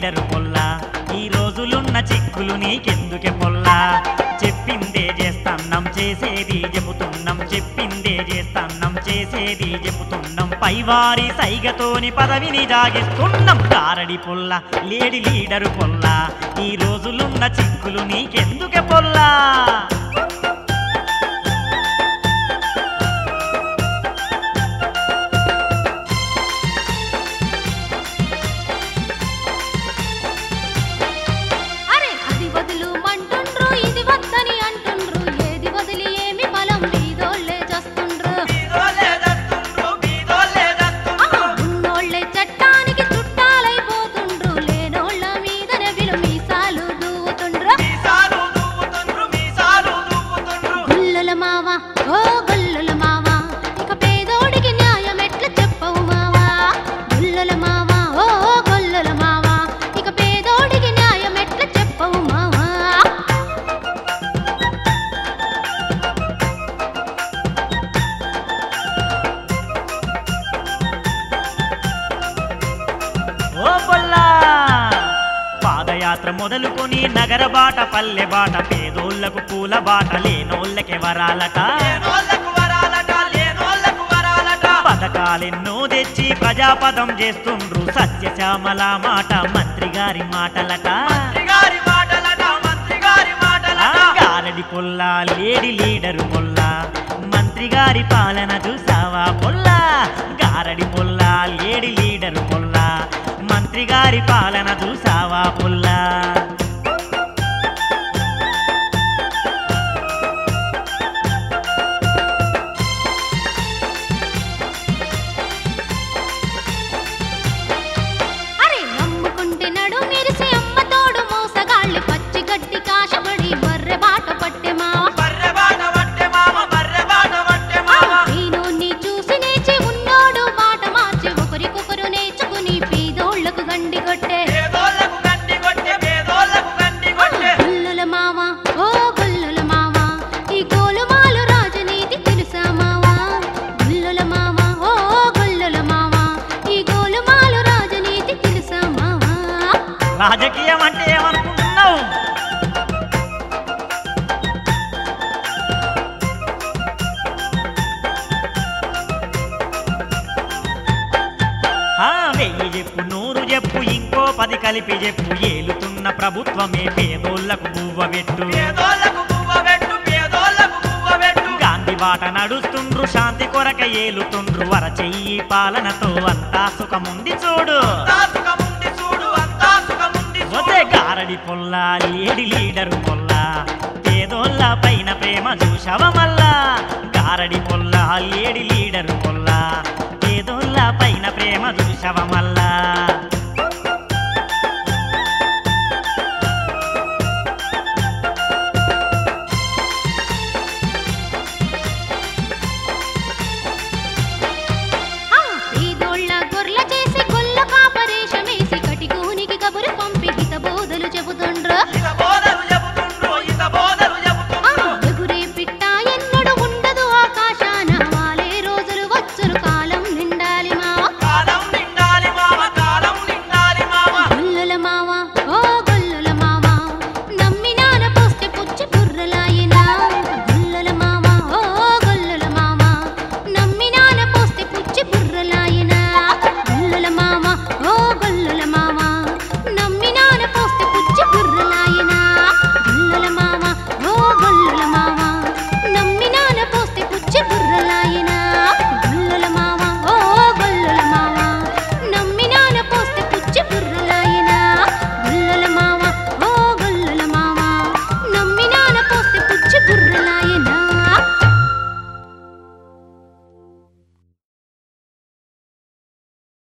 leader పొల్లా ఈ రోజులున్న చిక్కులు నీకెందుకే పొల్లా చెప్పిందే చేస్తాన్నం చేసేది చెబుతున్నాం చెప్పిందే చేస్తాన్నం చేసేది చెబుతున్నాం పైవారి సైగతోని పదవిని జాగిస్తున్నాం కారడి పొల్ల లేడి లీడరు పొల్లా ఈ రోజులున్న చిక్కులు నీకెందుకే పొల్లా అరే అది వదులు మంటుండ్రు ఇది వద్దని అంటుండ్రు ఏది వదిలి ఏమి బలం బీదోళ్ళే చేస్తుండ్రు ఆహా, ఉన్నోళ్ళే చట్టానికి చుట్టాలైపోతుండ్రు లేనోళ్ళ మీద విలు మీసాలు దూవుతుండ్రు గుల్లుల మావా ఓ గుల్లుల మావా ఇక పేదోడికి న్యాయం ఎట్లా చెప్పవు మావా గుల్లుల మావా ఓ గుల్లుల మావా ఇక పేదోడికి న్యాయం ఎట్లా చెప్పవు మావా ఓ బొల్లా పాదయాత్ర మొదలుకొని నగర బాట పల్లె బాట పేదోళ్లకు పూల బాట లేనోళ్ళకి వరాలట పథకాలెన్నో తెచ్చి ప్రజాపదం చేస్తుండ్రు సత్యశ్యామల మాట మంత్రి గారి మాటలట ఆ, గారడి పొల్లా లేడి లీడరు పొల్లా మంత్రి గారి పాలన చూసావా పొల్లా గారడి పొల్లా లేడి లీడరు పొల్లా మంత్రి గారి పాలన చూసావా పొల్లా అరే నమ్ముకుంటే నడు మెరిసే అమ్మ తోడు మోసగాళ్ళు పచ్చి గడ్డి కాశపడి బర్రె బాట పట్టె మావా దీనోన్ని చూసి నేచి ఉన్నోడు మాట మార్చి ఒకరికొకరు నేర్చుకుని పీదోళ్లకు గండి కొట్టే గుల్లుల మావా ఓ గుల్లుల మావా ఈ గోలుమాలు రాజనీతి తెలుసా మావా గుల్లుల మావా ఓ గుల్లుల మావా ఈ గోలుమాలు రాజనీతి తెలుసా మావా రాజకీయం అంటే ఏమనుకుంటున్నావు ఆ, వెయ్యి చెప్పు నూరు చెప్పు ఇంకో పది కలిపి చెప్పు ఏలుతున్న ప్రభుత్వమే పేదోళ్లకు బువ్వ పెట్టు గాంధీ బాట నడుస్తుండ్రు శాంతి కొరక ఏలుతుండ్రు వర చెయ్యి పాలనతో అంతా సుఖముంది చూడు ఒసే గారడి పొల్లా లేడి లీడరు పొల్లా పేదోళ్ళ పైన ప్రేమ చూసవ మల్లా గారడి పొల్లా లేడి లీడరు పొల్లా పేదోళ్ళ పైన ప్రేమ చూసవ మల్లా